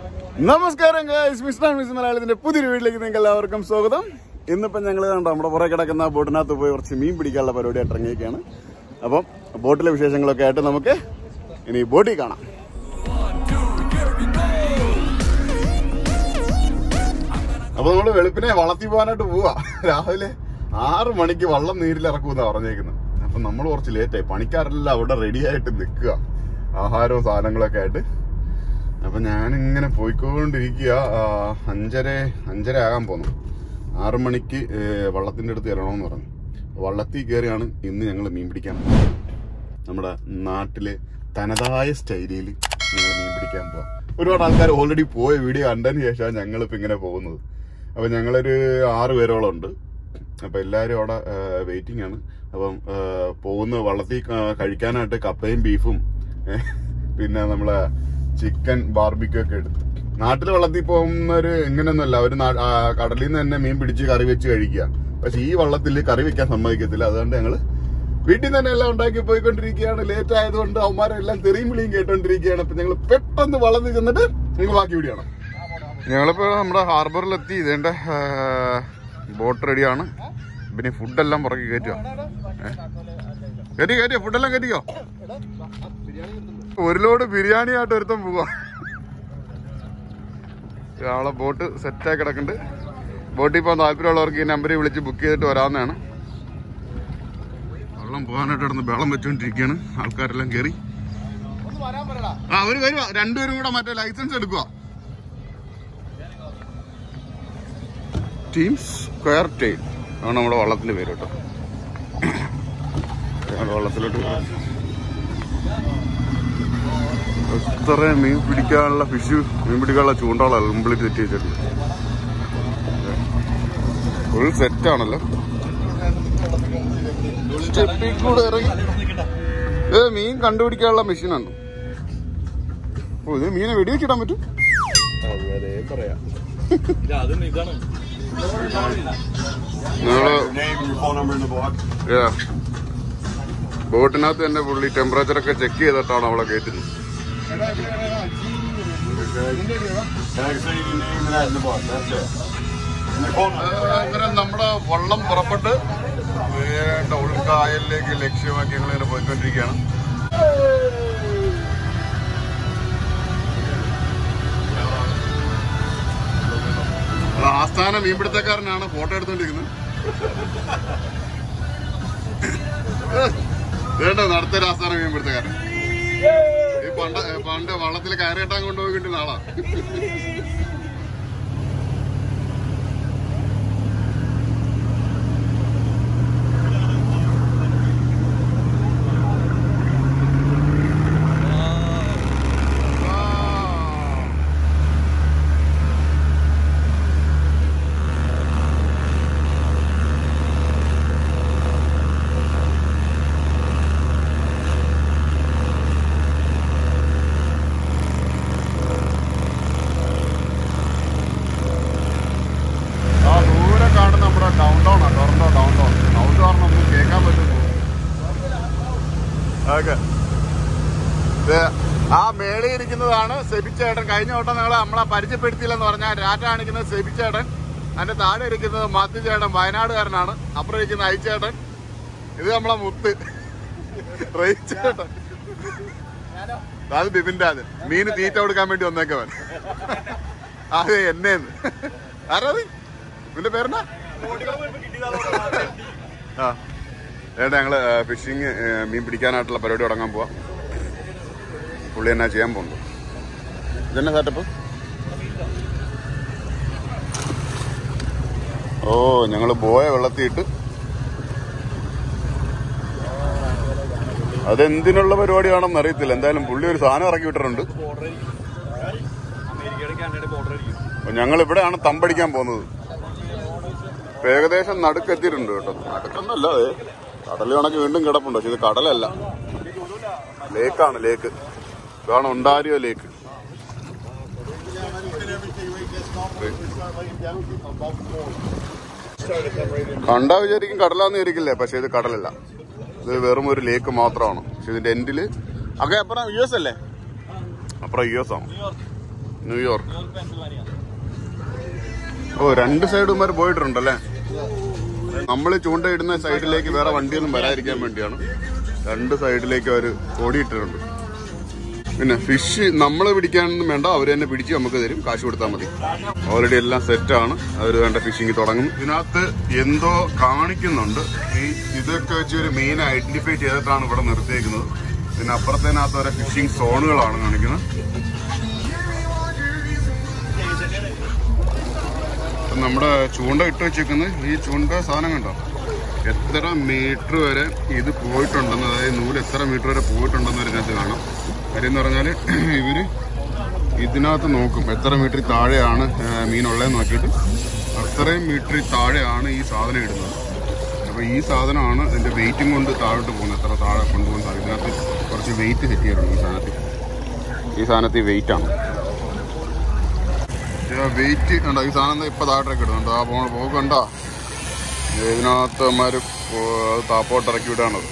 നമസ്കാരം guys mister miss മലയാളത്തിന്റെ പുതിയൊരു വീട്ടിലേക്ക് നിങ്ങൾക്ക് എല്ലാവർക്കും സ്വാഗതം ഇന്നിപ്പം ഞങ്ങൾ കണ്ടോ നമ്മുടെ പുറകെ കിടക്കുന്ന ബോട്ടിനകത്ത് പോയി കുറച്ച് മീൻ പിടിക്കാനുള്ള പരിപാടിയായിട്ട് ഇറങ്ങിയൊക്കെയാണ് അപ്പം ബോട്ടിലെ വിശേഷങ്ങളൊക്കെ ആയിട്ട് നമുക്ക് ഇനി ബോട്ടിൽ കാണാം അപ്പൊ നമ്മള് വെളുപ്പിനെ വളർത്തി പോകാനായിട്ട് പോവാ രാവിലെ ആറ് മണിക്ക് വള്ളം നീരിലിറക്കുമെന്നാ പറഞ്ഞേക്കുന്നത് അപ്പൊ നമ്മൾ കുറച്ച് ലേറ്റായി പണിക്കാരെല്ലാം അവിടെ റെഡി ആയിട്ട് നിൽക്കുക ആഹാരവും സാധനങ്ങളൊക്കെ ആയിട്ട് അപ്പൊ ഞാനിങ്ങനെ പോയിക്കൊണ്ടിരിക്കുക ആ, അഞ്ചര അഞ്ചര ആകാൻ പോന്നു ആറു മണിക്ക് ഏ, വള്ളത്തിന്റെ അടുത്ത് ഇറങ്ങണമെന്ന് പറഞ്ഞു വള്ളത്തിൽ കയറിയാണ് ഇന്ന് ഞങ്ങൾ മീൻ പിടിക്കാൻ പോകുന്നത്. നമ്മുടെ നാട്ടിലെ തനതായ സ്റ്റൈലിൽ ഞങ്ങൾ മീൻ പിടിക്കാൻ പോവാം ഒരുപാട് ആൾക്കാർ ഓൾറെഡി പോയ വീഡിയോ കണ്ടതിന് ശേഷമാണ് ഞങ്ങളിപ്പോൾ ഇങ്ങനെ പോകുന്നത് അപ്പം ഞങ്ങളൊരു ആറ് പേരോളം ഉണ്ട് അപ്പം എല്ലാവരും അവിടെ വെയിറ്റിംഗ് ആണ് അപ്പം ആ, പോകുന്ന വള്ളത്തിൽ ക- കഴിക്കാനായിട്ട് കപ്പയും ബീഫും ഏ, പിന്നെ നമ്മളെ ചിക്കൻ ബാർബിക്യൂ ഒക്കെ എടുത്തു നാട്ടിൽ വള്ളത്തിൽ പോകുന്നവര് ഇങ്ങനെയൊന്നുമല്ല അവര് നാ- ആ, കടലിൽ നിന്ന് തന്നെ മീൻ പിടിച്ച് കറി വെച്ച് കഴിക്കുക പക്ഷെ ഈ വള്ളത്തിൽ കറി വെക്കാൻ സമ്മതിക്കത്തില്ല അതുകൊണ്ട് ഞങ്ങള് വീട്ടിൽ തന്നെ എല്ലാം ഉണ്ടാക്കി പോയിക്കൊണ്ടിരിക്കുകയാണ് ലേറ്റ് ആയതുകൊണ്ട് അവന്മാരെല്ലാം തെറിയും വിളിയും കേട്ടോണ്ടിരിക്കുകയാണ് അപ്പൊ ഞങ്ങൾ പെട്ടെന്ന് വളർന്നു ചെന്നിട്ട് നിങ്ങൾ ബാക്കി വീടിയാണ് ഞങ്ങളിപ്പോ നമ്മുടെ ഹാർബറിലെത്തി ഇതേണ്ട ബോട്ട് റെഡിയാണ് പിന്നെ ഫുഡെല്ലാം പുറകെ കയറ്റുക കയറ്റി കയറ്റിയോ ഫുഡെല്ലാം കയറ്റിയോ ഒരു ലോഡ് ബിരിയാണി ആയിട്ട് ഒരുത്തം പോവാ നാളെ ബോട്ട് സെറ്റായി കിടക്കുന്നുണ്ട് ബോട്ടിൽ പോകാൻ താല്പര്യമുള്ളവർക്ക് ഈ നമ്പറിൽ വിളിച്ച് ബുക്ക് ചെയ്തിട്ട് വരാവുന്നതാണ് വെള്ളം പോകാനായിട്ട് ഇടന്ന് വെള്ളം വെച്ചുകൊണ്ടിരിക്കുകയാണ് ആൾക്കാരെല്ലാം കയറി ആ അവര് വരുവാ രണ്ടുപേരും കൂടെ മറ്റേ ലൈസൻസ് എടുക്കുക ടീം സ്ക്വയർ ടൈൽ ആണ് നമ്മുടെ വള്ളത്തിന്റെ പേര് കേട്ടോ ഞങ്ങൾ വള്ളത്തിലോട്ട് പോകാം. എത്ര മീൻ പിടിക്കാനുള്ള ഫിഷ് മീൻ പിടിക്കാനുള്ള ചൂണ്ടകളല്ല മുമ്പിൽ സെറ്റ് വെച്ചിട്ടുണ്ട് ഫുൾ സെറ്റ് ആണല്ലോ സ്റ്റെപ്പിൽ കൂടെ ഇറങ്ങി ഇത് മീൻ കണ്ടുപിടിക്കാനുള്ള മെഷീനാണ് ഓ ഇത് മീനെ വെടിവെച്ചിടാൻ പറ്റും നിങ്ങള് ബോട്ടിനകത്ത് തന്നെ പുള്ളി ടെമ്പറേച്ചർ ഒക്കെ ചെക്ക് ചെയ്തിട്ടാണ് അവളെ കയറ്റുന്നത് അങ്ങനെ നമ്മുടെ വള്ളം പുറപ്പെട്ട് വേണ്ട ഉൾക്കായലിലേക്ക് ലക്ഷ്യമാക്കി ഞങ്ങൾ ഇങ്ങനെ പോയിക്കൊണ്ടിരിക്കുകയാണ് അത് ആസ്ഥാന മീൻപിടുത്തക്കാരനാണ് ഫോട്ടോ എടുത്തോണ്ടിരിക്കുന്നത് വേണ്ട നടത്തൊരു ആസ്ഥാന മീൻപിടുത്തക്കാരൻ ഈ പണ്ട് പണ്ട് വള്ളത്തിൽ കയറിയിട്ടാൻ കൊണ്ടുപോയി ആളാ ആ ദൂരെ കാണുന്ന നമ്മുടെ ഡൗൺ ടൗൺ ആണ് ടൊറന്റോ ഡൗൺ ടൗൺ സൗണ്ട് കാരണം ഒന്നും കേൾക്കാൻ പറ്റുന്നു ഓക്കെ ആ മേളിൽ ഇരിക്കുന്നതാണ് സെബിച്ചേട്ടൻ കഴിഞ്ഞ വട്ടം നിങ്ങളെ നമ്മളെ പരിചയപ്പെടുത്തിയില്ലെന്ന് പറഞ്ഞാൽ രാറ്റ കാണിക്കുന്നത് സെബിച്ചേട്ടൻ അതിന്റെ താഴെ ഇരിക്കുന്നത് മാത്യു ചേട്ടൻ വയനാടുകാരനാണ് അപ്പുറം ഇരിക്കുന്ന ഐച്ചേട്ടൻ ഇത് നമ്മളെ മുത്ത് റേച്ചേട്ടൻ അത് ബിബിന്റെ അത് മീന് തീറ്റ കൊടുക്കാൻ വേണ്ടി വന്നേക്കവൻ അതെ എന്നേന്ന് ആരാത് നിന്റെ പേരെന്നാ ആ ഏട്ടാ ഞങ്ങള് ഫിഷിങ് മീൻ പിടിക്കാനായിട്ടുള്ള പരിപാടി തുടങ്ങാൻ പോവാം പുള്ളി എന്നാ ചെയ്യാൻ പോകുന്നു ഇതെന്നെ സെറ്റപ്പ് ഓ ഞങ്ങള് പോയ വെള്ളത്തിയിട്ട് അതെന്തിനുള്ള പരിപാടിയാണെന്ന് അറിയത്തില്ല എന്തായാലും പുള്ളി ഒരു സാധനം ഇറക്കി വിട്ടിട്ടുണ്ട് അപ്പൊ ഞങ്ങൾ ഇവിടെയാണ് തമ്പടിക്കാൻ പോകുന്നത് ഇപ്പൊ ഏകദേശം നടുക്കെത്തിയിട്ടുണ്ട് കേട്ടോ നടുക്കൊന്നല്ല അതെ കടൽ കണക്ക് വീണ്ടും കിടപ്പുണ്ട് പക്ഷെ ഇത് കടലല്ല ലേക്കാണ് ലേക്ക് ഇതാണ് ഒണ്ടാരിയോ ലേക്ക് കണ്ടാ വിചാരിക്കും കടലാന്ന് വിചാരിക്കില്ലേ പക്ഷെ ഇത് കടലല്ല ഇത് വെറും ഒരു ലേക്ക് മാത്രമാണ് പക്ഷെ ഇതിന്റെ എൻഡില് ഒക്കെ അപ്പുറം യു എസ് അല്ലേ അപ്പുറം യു എസ് ആണ് ന്യൂയോർക്ക് ഓ രണ്ട് സൈഡുമാർ പോയിട്ടുണ്ടല്ലേ നമ്മൾ ചൂണ്ടയിടുന്ന സൈഡിലേക്ക് വേറെ വണ്ടിയൊന്നും വരാതിരിക്കാൻ വേണ്ടിയാണ് രണ്ട് സൈഡിലേക്ക് അവർ ഓടിയിട്ടിട്ടുണ്ട് പിന്നെ ഫിഷ് നമ്മൾ പിടിക്കാനൊന്നും വേണ്ട അവർ തന്നെ പിടിച്ച് നമുക്ക് തരും കാശ് കൊടുത്താൽ മതി ഓൾറെഡി എല്ലാം സെറ്റാണ് അവർ വേണ്ട ഫിഷിങ് തുടങ്ങും ഇതിനകത്ത് എന്തോ കാണിക്കുന്നുണ്ട് ഈ ഇതൊക്കെ വെച്ച് ഒരു മെയിൻ ഐഡന്റിഫൈ ചെയ്തിട്ടാണ് ഇവിടെ നിർത്തിയേക്കുന്നത് പിന്നെ അപ്പുറത്തേനകത്ത് ഓരോ ഫിഷിംഗ് സോണുകളാണ് കാണിക്കുന്നത് ഇപ്പം നമ്മുടെ ചൂണ്ട ഇട്ട് വെച്ചേക്കുന്നത് ഈ ചൂണ്ട സാധനം കണ്ടോ എത്ര മീറ്റർ വരെ ഇത് പോയിട്ടുണ്ടെന്ന് അതായത് നൂല് എത്ര മീറ്റർ വരെ പോയിട്ടുണ്ടെന്ന് ഇതിനകത്ത് കാണാം കാര്യം എന്ന് പറഞ്ഞാൽ ഇവര് ഇതിനകത്ത് നോക്കും എത്ര മീറ്റർ താഴെയാണ് ആ, മീനുള്ളതെന്ന് നോക്കിയിട്ട് അത്രയും മീറ്റർ താഴെയാണ് ഈ സാധനം ഇടുന്നത് അപ്പോൾ ഈ സാധനമാണ് ഇതിന്റെ വെയിറ്റും കൊണ്ട് താഴോട്ട് പോകുന്നത് എത്ര താഴെ കൊണ്ടുപോകുന്ന സാധനം ഇതിനകത്ത് കുറച്ച് വെയിറ്റ് സെറ്റ് ചെയ്തിട്ടുണ്ട് ഈ സാധനത്തിൽ ഈ സാധനത്തിൽ വെയിറ്റ് ആണ് വെയിറ്റ് കണ്ടോ ഈ സാധനം ഇപ്പൊ താഴോട്ടൊക്കെ ഇടുന്നുണ്ട് ആ പോണ പോകണ്ട ഇതിനകത്ത് അമ്മമാര് താപ്പോട്ട് ഇറക്കി വിടാണത്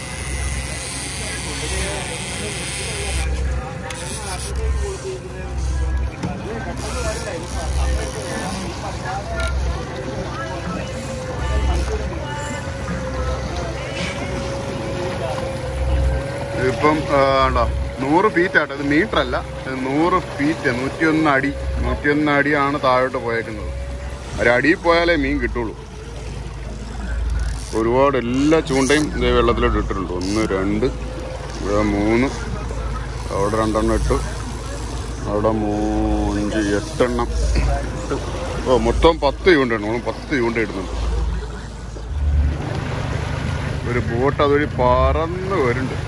ഇപ്പം ആ, കണ്ടോ നൂറ് ഫീറ്റ് ആട്ടോ ഇത് മീറ്റർ അല്ല ഇത് നൂറ് ഫീറ്റ് നൂറ്റിയൊന്ന് അടി നൂറ്റിയൊന്ന് അടിയാണ് താഴോട്ട് പോയേക്കുന്നത് ഒരു അടിയിൽ പോയാലേ മീൻ കിട്ടുള്ളൂ ഒരുപാട് എല്ലാ ചൂണ്ടയും ഇതേ വെള്ളത്തിലോട്ട് ഇട്ടിട്ടുണ്ട് ഒന്ന് രണ്ട് ഇവിടെ മൂന്ന് അവിടെ രണ്ടെണ്ണം ഇട്ടു അവിടെ മൂഞ്ച് എട്ടെണ്ണം എട്ട്. ഓ മൊത്തം പത്ത് ചൂണ്ടയാണ് നമ്മൾ പത്ത് ചൂണ്ട ഇടുന്നുണ്ട് ഒരു ബോട്ട് അതുവഴി പറന്ന് വരുന്നുണ്ട്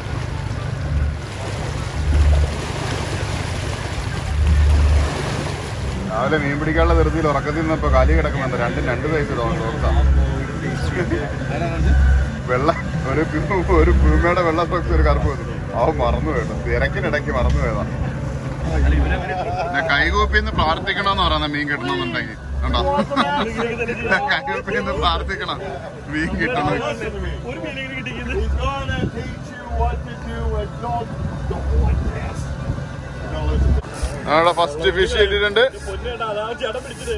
രാവിലെ മീൻ പിടിക്കാനുള്ള ധൃതിയിൽ ഉറക്കത്തിൽ നിന്നപ്പോ കാലി കിടക്കുന്നുണ്ട് രണ്ടും രണ്ട് വയസ്സ് തോന്നുന്നു വെള്ള ഒരു പൂ- ഒരു പൂമയുടെ വെള്ള സോക്സ് ഒരു കറുപ്പ് വന്നു അവൻ മറന്നു വേണം തിരക്കിനിടയ്ക്ക് മറന്നു പോയതാ കൈകൂപ്പിന്ന് പ്രാർത്ഥിക്കണമെന്ന് പറയുന്ന മീൻ കിട്ടണമെന്നുണ്ടെങ്കിൽ കണ്ടോ കൈകൂപ്പിന്ന് പ്രാർത്ഥിക്കണം മീൻ കിട്ടണം He's gonna teach you what to do and don't, don't like that. No, listen. നമ്മുടെ ഫസ്റ്റ് ഫിഷ് ഇട്ടിട്ടുണ്ട് പൊന്നേട്ടാ, അതാ ചേട്ടൻ പിടിച്ചത്.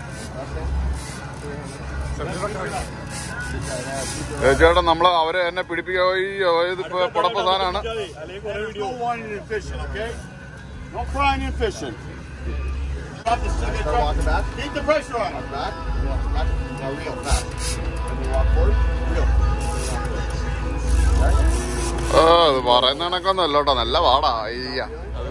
ചേട്ടാ നമ്മള് അവരെ എന്നെ പിടിപ്പിക്കുക ഇതിപ്പോ പുടപ്പ സാധനമാണ് അല്ലെങ്കിൽ കുറെ There's video no whining and fishing, okay? No crying and fishing. Stop the stick and walking back. Keep the pressure on it. Back. Walk back. Now reel fast. And you walk forward. Reel. ആ അത് പറയുന്ന കണക്കൊന്നും അല്ല കേട്ടോ നല്ല പാടാ അയ്യ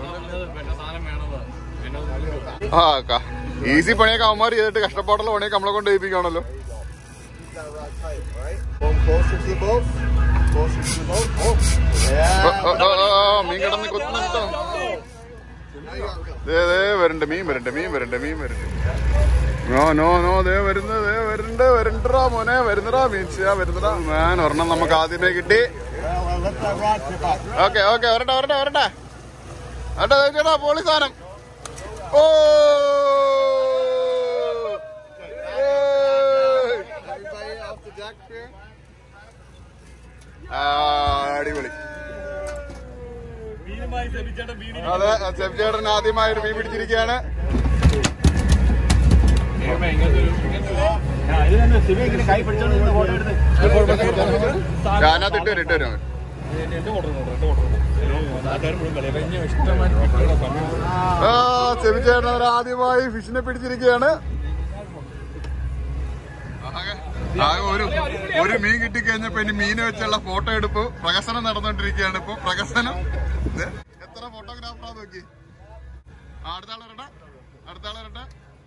ആ easy പണിയൊക്കെ അവന്മാർ ചെയ്തിട്ട് കഷ്ടപ്പാടുള്ള പണിയൊക്കെ നമ്മളെ കൊണ്ട് ചെയ്യിപ്പിക്കുകയാണല്ലോ Keep that rod tight, all right? Pull closer to the boat. Closer to the boat. Oh. Oh, Yeah. ഓ, ഓ, ഓ, മീൻ കിടന്ന് കുത്തുന്നുണ്ടോ So now you got reel. ദേ ദേ വരണ്ട് മീൻ വരണ്ട് മീൻ വരണ്ട് മീൻ വരണ്ട് നോ നോ നോ ദേ വരുന്നത് ദേ വരണ്ട് വരണ്ടടാ മോനെ വരുന്നടാ മീൻസിയാ വരുന്നടാ മാൻ ഒരെണ്ണം നമുക്ക് ആദ്യമേ കിട്ടി Well, well, let that rod tip up. Okay okay വരട്ടെ വരട്ടെ വരട്ടെ വരട്ടെ ചേട്ടാ പോളി സാധനം ഓ ഏയ്. Everybody off the deck here. ആ, അടിപൊളി മീനുമായി ശ്രമിച്ചേട്ടൻ മീനിന് അതെ ചെഫ്ചേട്ടൻ ആദ്യമായിട്ട് മീൻ പിടിച്ചിരിക്കുകയാണ് ഇത് തന്നെ സിബി ഇങ്ങനെ കൈ പിടിച്ചോണ്ട് നിന്ന് ഫോട്ടോ എടുത്ത് ഞാനകത്ത് ഇട്ട് വരും ഇട്ട് വരും ആ ചെഫ്ചേട്ടൻ അവർ ആദ്യമായി ഫിഷിനെ പിടിച്ചിരിക്കുകയാണ് ആകെ ആകെ ഒരു ഒരു മീൻ കിട്ടിക്കഴിഞ്ഞപ്പോ ഇനി മീനെ വെച്ചുള്ള ഫോട്ടോ എടുപ്പ് പ്രകസനം നടന്നുകൊണ്ടിരിക്കുകയാണ് ഇപ്പൊ പ്രകസനം ഇത് എത്ര ഫോട്ടോഗ്രാഫറാ നോക്കി ആ, അടുത്ത ആൾ വരട്ടെ അടുത്ത ആൾ വരട്ടെ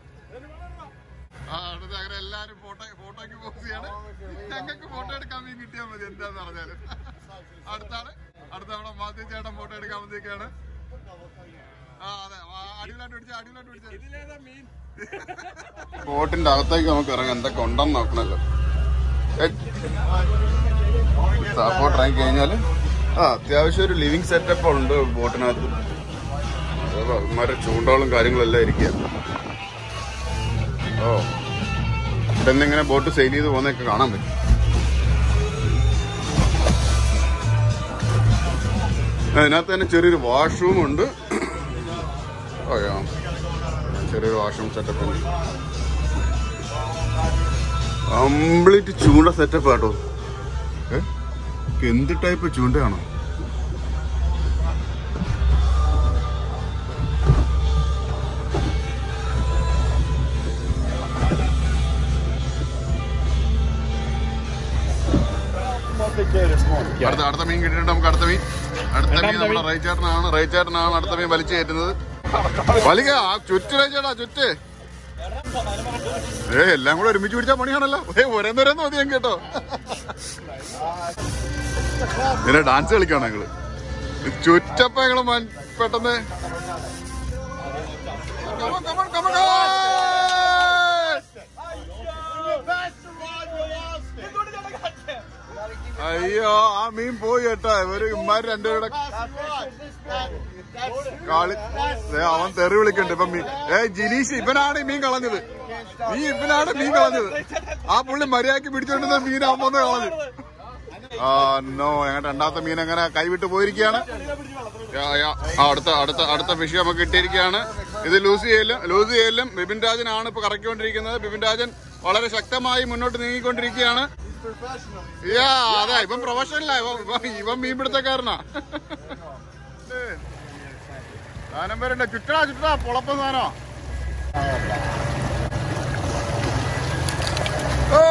ആ അടുത്ത അങ്ങനെ എല്ലാരും ഫോട്ടോ ഫോട്ടോക്ക് പോസ് ചെയ്യാണ് ഞങ്ങൾക്ക് ഫോട്ടോ എടുക്കാൻ മീൻ കിട്ടിയാൽ മതി എന്താന്ന് പറഞ്ഞാല് അടുത്ത ആള് അടുത്ത നമ്മുടെ മാത്യു ചേട്ടൻ ഫോട്ടോ എടുക്കാൻ വന്നിരിക്കുകയാണ് ആ അതെ ആ, അടിപൊളിയായിട്ട് പിടിച്ച അടിപൊളിയായിട്ട് പിടിച്ച ബോട്ടിന്റെ അകത്തേക്ക് നമുക്ക് ഇറങ്ങാം എന്തൊക്കെ ഉണ്ടെന്ന് നോക്കണല്ലോ സപ്പോർട്ട് ഇറങ്ങി കഴിഞ്ഞാല് ആ അത്യാവശ്യം ഒരു ലിവിങ് സെറ്റപ്പ് ഉണ്ട് ബോട്ടിനകത്ത് മറ്റേ ചൂണ്ടകളും കാര്യങ്ങളെല്ലാം ഇരിക്കുക ഓ ഇവിടെ നിന്ന് ഇങ്ങനെ ബോട്ട് സെയിൽ ചെയ്ത് പോകുന്നതൊക്കെ കാണാൻ പറ്റും അതിനകത്ത് തന്നെ ചെറിയൊരു വാഷ്റൂം ഉണ്ട് ഓ, ആ. ചെറിയൊരു വാഷും സെറ്റപ്പ് കംപ്ലീറ്റ് ചൂണ്ട സെറ്റപ്പ് കേട്ടോ ഏ? എന്ത് ടൈപ്പ് ചൂണ്ടയാണോ What they did this morning. അടുത്ത അടുത്ത മീൻ കിട്ടിയിട്ട് നമുക്ക് അടുത്ത മീൻ അടുത്ത മീൻ നമ്മുടെ റൈച്ചേട്ടനാണ് റൈച്ചേട്ടനാണ് അടുത്ത മീൻ വലിച്ചു കയറ്റുന്നത് വലിക ആ ചുറ്റ് റൈച്ചേട്ടാ ചുറ്റ് ഏ എല്ലാം കൂടെ ഒരുമിച്ച് പിടിച്ചാൽ പണിയാണല്ലോ ഏ ഒരേന്നൊരേന്ന് മതി ഞാൻ കേട്ടോ ഇങ്ങനെ ഡാൻസ് കളിക്കാണ് ഞങ്ങള് ചുറ്റപ്പ ഞങ്ങള് മൻ- പെട്ടെന്ന് Come on, come on, come on, come on! അയ്യോ ആ മീൻ പോയി കേട്ടോ ഇവര് ഇമാര് രണ്ടുപേരുടെ കാളി ദേ, അവൻ തെറി വിളിക്കണ്ട് ഇപ്പൊ മീൻ ഏ ജിനീഷ് ഇവനാണ് ഈ മീൻ കളഞ്ഞത് നീ ഇവനാണ് മീൻ കളഞ്ഞത് ആ പുള്ളി മര്യാദക്ക് പിടിച്ചോണ്ടിരുന്ന മീൻ അവൻ വന്ന് കളഞ്ഞു ആ നോ ഞങ്ങളുടെ രണ്ടാമത്തെ മീൻ അങ്ങനെ കൈവിട്ട് പോയിരിക്കുകയാണ് യാ, യാ. ആ, അടുത്ത അടുത്ത അടുത്ത ഫിഷ് നമുക്ക് കിട്ടിയിരിക്കുകയാണ് ഇത് ലൂസി ചെയ്യലും ലൂസി ചെയ്യലും ബിപിൻ രാജനാണ് ഇപ്പൊ കറക്കിക്കൊണ്ടിരിക്കുന്നത് ബിപിൻ രാജൻ വളരെ ശക്തമായി മുന്നോട്ട് നീങ്ങിക്കൊണ്ടിരിക്കുകയാണ് യാ അതെ ഇവൻ പ്രൊഫഷണലാ ഇവൻ ഇവൻ- ഇവൻ മീൻപിടുത്തക്കാരനാ സാധനം വരണ്ട ചുറ്റടാ ചുറ്റടാ പൊളപ്പം സാധനോ ഓ!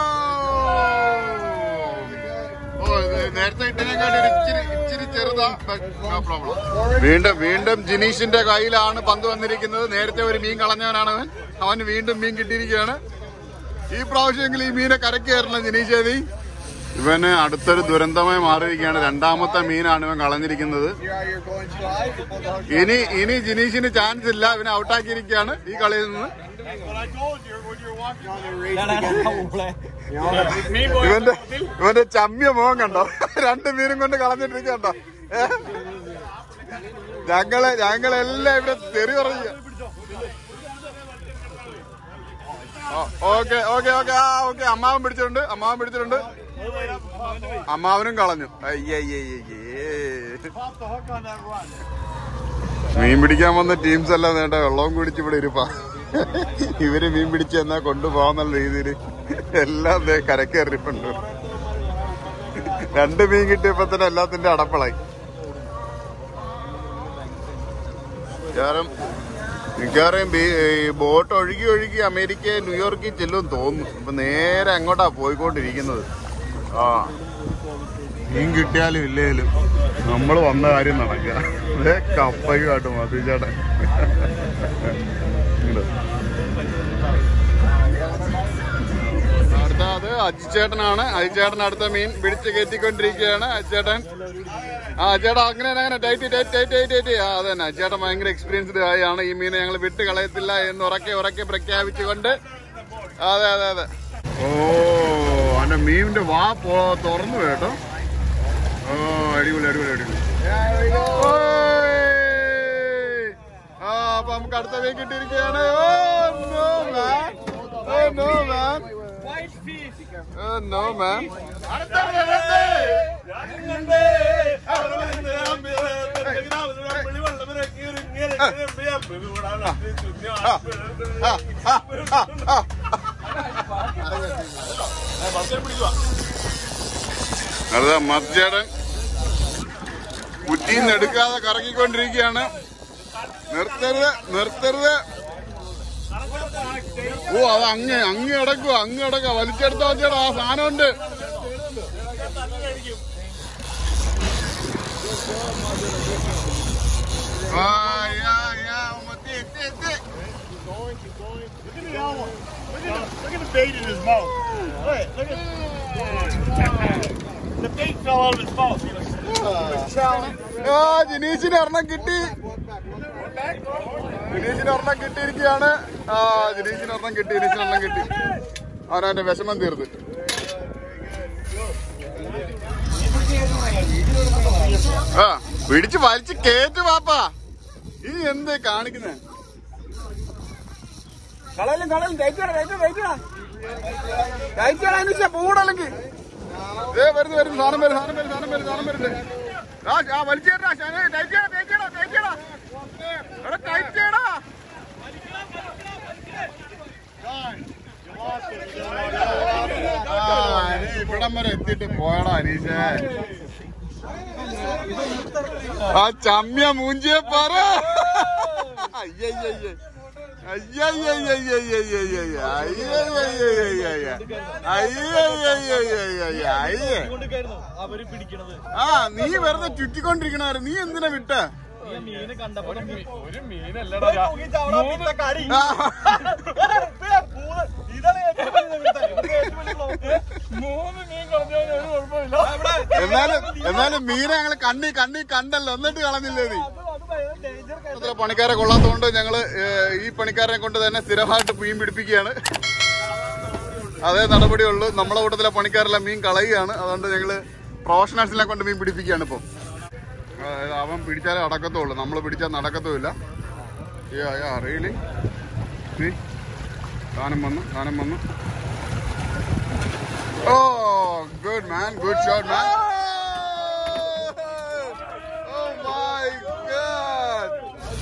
ഓ, ഇത് നേരത്തെ ഇട്ടതിനെക്കാട്ടി ഒരു ഇച്ചിരി ഇച്ചിരി ചെറുതാ but no problem. വീണ്ടും വീണ്ടും ജിനീഷിന്റെ കയ്യിലാണ് പന്ത് വന്നിരിക്കുന്നത് നേരത്തെ ഒരു മീൻ കളഞ്ഞവനാണ് അവൻ അവന് വീണ്ടും മീൻ കിട്ടിയിരിക്കുകയാണ് ഈ പ്രാവശ്യമെങ്കിലും ഈ മീനെ കരക്ക് കയറണം ജിനീഷ് നീ ഇവന് അടുത്തൊരു ദുരന്തമായി മാറിയിരിക്കുകയാണ് രണ്ടാമത്തെ മീനാണ് ഇവൻ കളഞ്ഞിരിക്കുന്നത് You're out here going too high. The bulldog ഇനി ഇനി ജിനീഷിന് ചാൻസ് ഇല്ല ഇവനെ ഔട്ടാക്കിയിരിക്കുകയാണ് ഈ കളിയിൽ നിന്ന് What I told you when you were walking on the race together. You're on the me, boy. ഇവന്റെ ഇവന്റെ ചമ്മിയ മുഖം കണ്ടോ രണ്ട് മീനും കൊണ്ട് കളഞ്ഞിട്ടിരിക്കണ്ടോ ഏ? ഞങ്ങളെ ഞങ്ങളെല്ലാം ഇവിടെ തെറി പറയുക ഓക്കെ ഓക്കെ ഓക്കെ ആ ഓക്കെ അമ്മാവൻ പിടിച്ചിട്ടുണ്ട് അമ്മാവൻ പിടിച്ചിട്ടുണ്ട് അമ്മാവനും കളഞ്ഞു അയ്യയ്യയ്യേ Pop the hook on that run. മീൻ പിടിക്കാൻ വന്ന ടീംസ് എല്ലാം വേണ്ട വെള്ളവും കുടിച്ച് ഇവിടെ ഇരുപ്പാ ഇവര് മീൻ പിടിച്ച് എന്നാ കൊണ്ടുപോകാന്നുള്ള രീതിയില് എല്ലാം ദേ കരക്കേറിയിട്ടുണ്ട് രണ്ട് മീൻ കിട്ടിയപ്പോ തന്നെ എല്ലാത്തിന്റെ അടപ്പളായി മിക്കവാറും മിക്കവാറും ബീ- ഈ ബോട്ട് ഒഴുകി ഒഴുകി അമേരിക്ക ന്യൂയോർക്കിൽ ചെല്ലും തോന്നുന്നു ഇപ്പൊ നേരെ അങ്ങോട്ടാ പോയിക്കൊണ്ടിരിക്കുന്നത് ആ മീൻ കിട്ടിയാലും ഇല്ലേലും നമ്മൾ വന്ന കാര്യം നടക്കുക അതേ കപ്പയുമായിട്ട് മതിച്ചേട്ടൻ അടുത്ത അത് അജിച്ചേട്ടനാണ് അജിച്ചേട്ടൻ അടുത്ത മീൻ പിടിച്ച് കയറ്റിക്കൊണ്ടിരിക്കുകയാണ് അജിച്ചേട്ടൻ ആ ചേട്ടാ അങ്ങനെ അങ്ങനെ tight tight tight tight tight ആ അത് തന്നെ ചേട്ടൻ ഭയങ്കര എക്സ്പീരിയൻസ്ഡ് ആയാണ് ഈ മീനെ ഞങ്ങൾ വിട്ട് കളയത്തില്ല എന്ന് ഉറക്കെ ഉറക്കെ പ്രഖ്യാപിച്ചുകൊണ്ട് അതെ അതെ അതെ ഓ അവന്റെ മീനിന്റെ വാ പോ തുറന്നു കേട്ടോ ഓ അടിപൊളി അടിപൊളി അടിപൊളി ഓയ്. ആ അപ്പൊ നമുക്ക് അടുത്ത മീൻ കിട്ടിയിരിക്കുകയാണ് oh no man oh no man oh no man അതെ മർജേടൻ കുറ്റിന്ന് എടുക്കാതെ കറങ്ങിക്കൊണ്ടിരിക്കുകയാണ് നിർത്തരുത് നിർത്തരുത് ഓ അത് അങ്ങ് അങ്ങ് കിടക്കുക അങ്ങ് കിടക്കുക വലിച്ചെടുത്ത വെച്ചാൽ ആ സാധനമുണ്ട് ആ, യാ, യാ, മത്തി, എത്തി, എത്തി. Look at the other one. Look at the, look at the bait in his mouth. Look, look at the bait fell out of his mouth. He was ആ ജിനീഷിന് ഒരെണ്ണം കിട്ടി ജിനീഷിന് ഒരെണ്ണം കിട്ടിയിരിക്കുകയാണ് ആ ജിനീഷിന് ഒരെണ്ണം കിട്ടി ജിനീഷിന് ഒരെണ്ണം കിട്ടി അവനവന്റെ വിഷമം തീർത്ത് ആ പിടിച്ച് വലിച്ച് കേറ്റ് പാപ്പാ ഈ എന്ത് കാണിക്കുന്നേ കളയലും കളയലും തയ്ക്കടാ തയ്ക്കടാ തയ്ക്കടാ തയ്ക്കടാ എന്ന് വെച്ചാ പൂടല്ലെങ്കിൽ ഏ വരുന്നു വരുന്നു സാധനം വരും സാധനം വരും സാധനം വരും സാധനം വരുന്നുണ്ട് ആ ആ വലിച്ചേട്ടാ ടൈറ്റ് ചെയ്യടാ ടൈറ്റ് ചെയ്യടാ ടൈറ്റ് ചെയ്യടാ എടാ ടൈറ്റ് ചെയ്യടാ ഇവിടം വരെ എത്തിയിട്ട് പോയടാ അനീഷേ ആ ചമ്യ മൂഞ്ചിയെ പറ അയ്യയ്യയ്യേ. അയ്യയ്യയ്യയ്യയ്യയ്യയ്യയ്യ. അയ്യയ്യയ്യയ്യയ്യയ്യ. അയ്യയ്യയ്യയ്യയ്യയ്യ. അയ്യേ. അവര് പിടിക്കണത് ആ നീ വെറുതെ ചുറ്റിക്കൊണ്ടിരിക്കണായിരുന്നു നീ എന്തിനാ വിട്ട ഈ മീന് കണ്ടപ്പോ ഒരു മീനല്ലടാ മൂന്ന് മീൻ കളഞ്ഞ ഒരു കുഴപ്പമില്ല എന്നാലും എന്നാലും മീനെ ഞങ്ങള് കണ്ണി കണ്ണി കണ്ടല്ലോ എന്നിട്ട് കളഞ്ഞില്ലേ നീ ഇത്ര പണിക്കാരെ കൊള്ളാത്തതുകൊണ്ട് ഞങ്ങള് ഏഹ്, ഈ പണിക്കാരെ കൊണ്ട് തന്നെ സ്ഥിരമായിട്ട് മീൻ പിടിപ്പിക്കുകയാണ് അതേ നടപടിയുള്ളൂ നമ്മളെ കൂട്ടത്തിലെ പണിക്കാരെല്ലാം മീൻ കളയുകയാണ് അതുകൊണ്ട് ഞങ്ങള് പ്രൊഫഷണൽസിനെ കൊണ്ട് മീൻ പിടിപ്പിക്കുകയാണ് ഇപ്പം അതായത് അവൻ പിടിച്ചാലേ അടക്കത്തുള്ളൂ നമ്മൾ പിടിച്ചാൽ നടക്കത്തുമില്ല റിയലി സാധനം വന്നു സാധനം വന്നു oh good man good shot man oh my god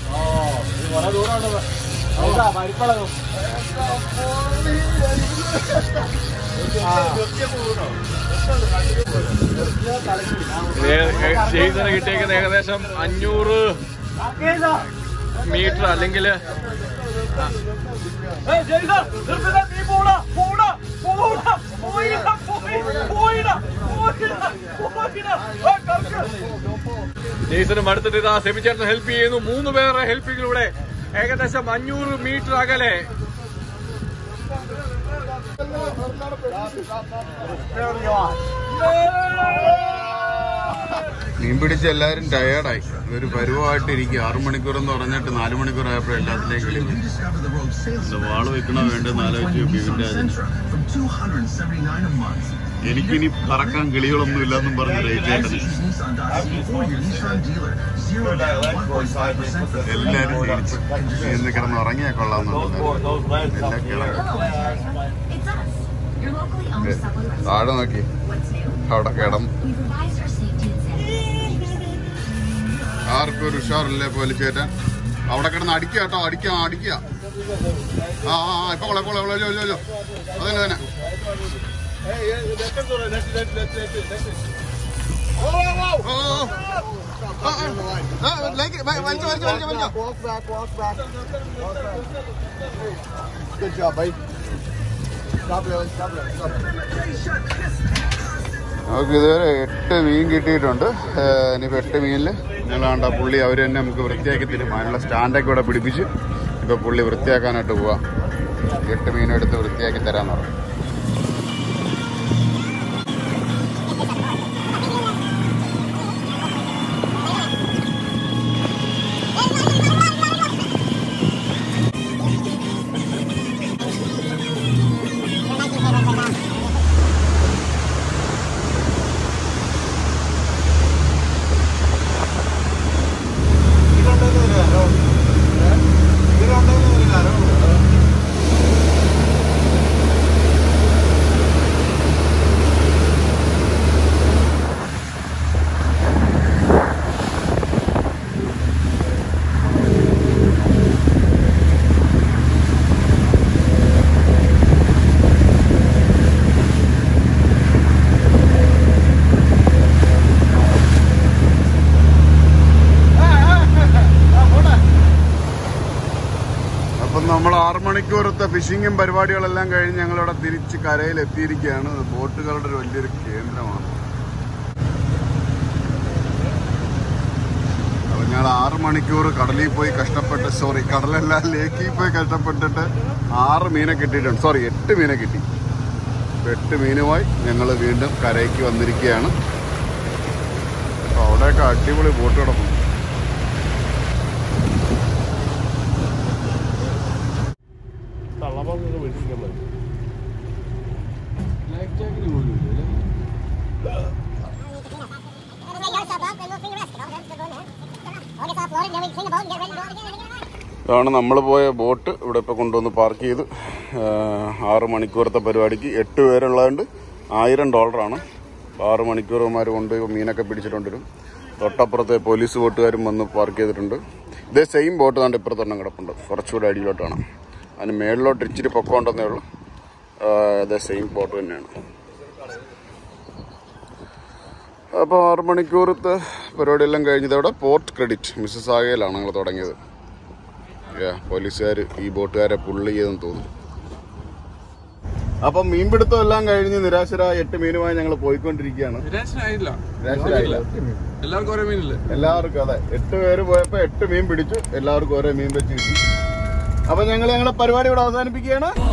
ജെയ്സന് കിട്ടിയേക്കുന്നത് ഏകദേശം അഞ്ഞൂറ് മീറ്റർ അല്ലെങ്കിൽ ജെയ്സന് മടുത്തിട്ട് ഇതാ സെമിച്ചേട്ടൻ ഹെൽപ്പ് ചെയ്യുന്നു മൂന്ന് പേരുടെ ഹെൽപ്പിങ്ങിലൂടെ ഏകദേശം അഞ്ഞൂറ് മീറ്റർ അകലെ മീൻ പിടിച്ച് എല്ലാവരും ടയേർഡായി ഒരു പരുവമായിട്ട് ഇരിക്കും ആറു മണിക്കൂർ എന്ന് പറഞ്ഞിട്ട് നാലു മണിക്കൂർ ആയപ്പോൾ എല്ലാത്തിലേക്കും കിളി പോയി. ഇത് വാള് വെക്കണോ വേണ്ടെന്ന് ആലോചിച്ച് ബിവിന്റെ from 279 a month. എനിക്കിനി പറക്കാൻ കിളികളൊന്നും ഇല്ലെന്നും പറഞ്ഞു രയിച്ചേട്ടൻ Nissan.ca or your Nissan dealer. Zero down, 1.5% for എല്ലാരും ക്ഷീണിച്ചു എന്ന് കിടന്ന് ഉറങ്ങിയാ കൊള്ളാമെന്നുണ്ട് എല്ലാം കിടക്കും It's us, your locally owned supplement. താഴെ നോക്കി What's new? അവിടെ കിടന്നു We've revised our safety and sanitary ആർക്കും ഒരു ഉഷാറില്ലേ പോലിച്ചേറ്റൻ അവിടെ കിടന്ന് അടിക്കുക കേട്ടോ അടിക്കാം അടിക്കുക ആ ആ ആ, ഇപ്പൊ കൊള്ളാം കൊള്ളാം കൊള്ളാം ജോ ജോ അതന്നെ തന്നെ ഓ, ഓ, ഓ. ആ, ആ. ആ, ലേക്ക്, വ- വലിച്ചോ, വലിച്ചോ, വലിച്ചോ, വലിച്ചോ. Walk back, walk back. Walk back. Good job, buddy. Stop reeling, stop reeling, stop reeling. നമുക്ക് ഇതുവരെ എട്ട് മീൻ കിട്ടിയിട്ടുണ്ട് ഏഹ് ഇനിയിപ്പോൾ എട്ട് മീനിൽ ഞങ്ങളാണ്ട പുള്ളി അവർ തന്നെ നമുക്ക് വൃത്തിയാക്കി തരും അതിനുള്ള സ്റ്റാൻഡൊക്കെ ഇവിടെ പിടിപ്പിച്ച് ഇപ്പോൾ പുള്ളി വൃത്തിയാക്കാനായിട്ട് പോവാം എട്ട് മീനും എടുത്ത് വൃത്തിയാക്കി തരാമെന്ന് പറഞ്ഞു അപ്പം നമ്മൾ ആറ് മണിക്കൂറത്തെ ഫിഷിങ്ങും പരിപാടികളെല്ലാം കഴിഞ്ഞ് ഞങ്ങളിവിടെ തിരിച്ച് കരയിൽ എത്തിയിരിക്കുകയാണ് ബോട്ടുകളുടെ ഒരു വലിയൊരു കേന്ദ്രമാണ് അപ്പം ഞങ്ങൾ ആറ് മണിക്കൂർ കടലിൽ പോയി കഷ്ടപ്പെട്ട് സോറി കടലല്ല ലേക്കിൽ പോയി കഷ്ടപ്പെട്ടിട്ട് ആറ് മീനെ കിട്ടിയിട്ടുണ്ട് സോറി എട്ട് മീനെ കിട്ടി ഇപ്പം എട്ട് മീനുമായി ഞങ്ങൾ വീണ്ടും കരയ്ക്ക് വന്നിരിക്കുകയാണ് അപ്പോൾ അവിടെയൊക്കെ അടിപൊളി ബോട്ട് കിടക്കുന്നു ഇതാണ് നമ്മൾ പോയ ബോട്ട് ഇവിടെ ഇപ്പോൾ കൊണ്ടുവന്ന് പാർക്ക് ചെയ്ത് ആഹ് ആറ് മണിക്കൂറത്തെ പരിപാടിക്ക് എട്ട് പേരുള്ളതുകൊണ്ട് ആയിരം ഡോളറാണ് ആറ് മണിക്കൂർമാർ കൊണ്ട് മീനൊക്കെ പിടിച്ചിട്ടുണ്ട് വരും തൊട്ടപ്പുറത്തെ പോലീസ് ബോട്ടുകാരും വന്ന് പാർക്ക് ചെയ്തിട്ടുണ്ട് ഇതേ സെയിം ബോട്ട് താണ്ട് ഇപ്പുറത്തൊന്നും കിടപ്പുണ്ട് കുറച്ചുകൂടെ അടിയിലോട്ടാണ് അതിന് മേളിലോട്ട് ഇച്ചിരി പൊക്കമുണ്ടെന്നേ ഉള്ളൂ ആഹ് ഇതേ സെയിം ബോട്ട് തന്നെയാണ് അപ്പോൾ ആറ് മണിക്കൂറത്തെ പരിപാടിയെല്ലാം കഴിഞ്ഞതോടെ പോർട്ട് ക്രെഡിറ്റ് മിസ്സസ് ആകയിലാണ് ഞങ്ങൾ തുടങ്ങിയത് പോലീസുകാർ ഈ ബോട്ടുകാരെ പുള്ളി ചെയ്തെന്ന് തോന്നുന്നു അപ്പം മീൻപിടുത്തം എല്ലാം കഴിഞ്ഞ് നിരാശരായ എട്ട് മീനുമായി ഞങ്ങൾ പോയിക്കൊണ്ടിരിക്കുകയാണ് നിരാശനായില്ല നിരാശരായില്ല എല്ലാവർക്കും ഓരോ മീനില്ലേ എല്ലാവർക്കും അതെ എട്ട് പേര് പോയപ്പോ എട്ട് മീൻ പിടിച്ചു എല്ലാവർക്കും ഓരോ മീൻ വെച്ച് കിട്ടി അപ്പൊ ഞങ്ങൾ ഞങ്ങളുടെ പരിപാടി ഇവിടെ അവസാനിപ്പിക്കുകയാണ്